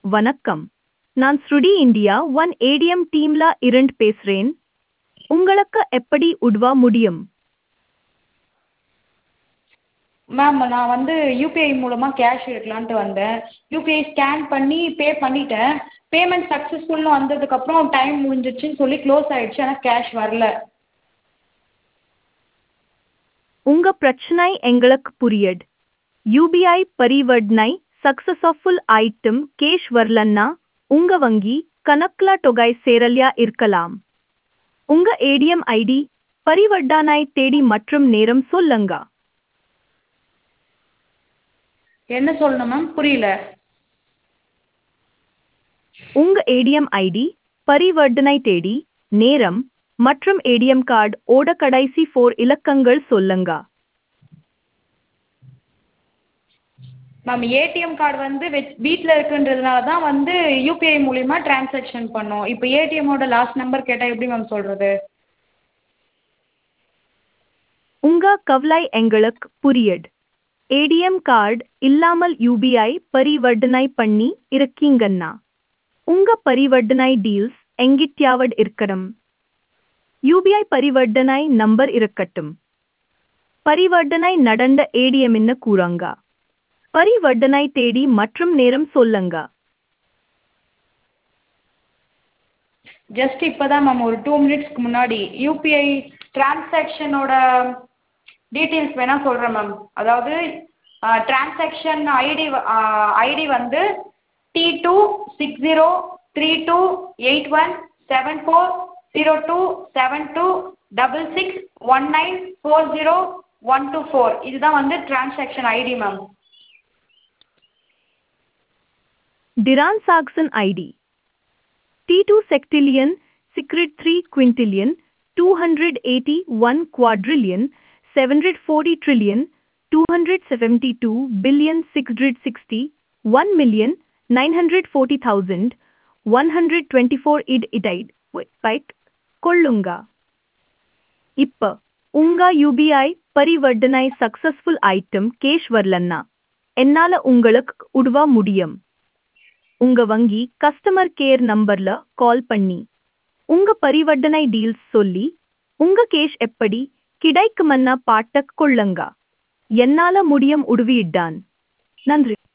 வணக்கம் நான் ஸ்ருடி இந்தியா ஒன் ஏடிஎம் டீம்ல இருந்து பேசுறேன் உங்களுக்கு எப்படி உதவ முடியும் மேம் நான் வந்து யூபிஐ மூலமாக கேஷ் எடுக்கலான்ட்டு வந்தேன் யூபிஐ ஸ்கேன் பண்ணி பே பண்ணிட்டேன் பேமெண்ட் சக்ஸஸ்ஃபுல்னு வந்ததுக்கப்புறம் டைம் முடிஞ்சிடுச்சுன்னு சொல்லி க்ளோஸ் ஆயிடுச்சு ஆனால் கேஷ் வரல உங்க பிரச்சனை எங்களுக்கு புரியுது யூபிஐ பரிவர்த்தனை சக்சஸ்ஃபுல் ஐட்டம் கேஷ் வரலன்னா உங்க வங்கி கணக்குல தொகை சேரலையா இருக்கலாம் உங்க ஏடிஎம் ஐடி பரிவர்த்தனை தேதி மற்றும் நேரம் சொல்லுங்க என்ன சொல்லணும் மேம் புரியல உங்க ஏடிஎம் ஐடி பரிவர்த்தனை தேதி நேரம் மற்றும் ஏடிஎம் கார்டு ஓட கடைசி ஃபோர் இலக்கங்கள் சொல்லுங்க மேம் ஏடிஎம் கார்டு வந்து வெச் வீட்டில் இருக்குன்றதுனால தான் வந்து யூபிஐ மூலிமா ட்ரான்சாக்ஷன் பண்ணோம் இப்போ ஏடிஎம்மோட லாஸ்ட் நம்பர் கேட்டால் எப்படி மேம் சொல்கிறது உங்க கவலை எங்களுக்கு புரியுது ஏடிஎம் கார்டு இல்லாமல் யூபிஐ பரிவர்த்தனை பண்ணி இருக்கீங்கன்னா உங்க பரிவர்த்தனை டீல்ஸ் எங்கிட்யாவது இருக்கணும் யூபிஐ பரிவர்த்தனை நம்பர் இருக்கட்டும் பரிவர்த்தனை நடந்த ஏடிஎம்னு கூறுங்க பரிவர்த்தனை தேதி மற்றும் நேரம் சொல்லுங்க ஜஸ்ட் இப்போ தான் மேம் ஒரு டூ மினிட்ஸ்க்கு முன்னாடி யூபிஐ ட்ரான்சாக்ஷனோட டீட்டெயில்ஸ் வேணால் சொல்கிறேன் மேம் அதாவது ட்ரான்சாக்ஷன் ஐடி ஐடி வந்து D two six zero three two eight one seven four zero two seven two double six one nine four zero one two four இதுதான் வந்து transaction ID ma'am Diran Saxon ID T2 sextillion, secret 3 quintillion, 281 quadrillion, 740 trillion, 272 billion 660, 1 million 940,000, 124 id idid wait கொள்ளுங்க இப்ப உங்க UPI பரிவர்த்தனை successful item cash வரலன்னா என்னால உங்களுக்கு உதவ முடியும் உங்க வங்கி கஸ்டமர் கேர் நம்பர்ல கால் பண்ணி உங்க பரிவர்த்தனை டீல்ஸ் சொல்லி உங்க கேஷ் எப்படி கிடைக்குமன்னா பாட்டக் கொள்ளுங்க என்னால முடியும் உதவியிட்டான் நன்றி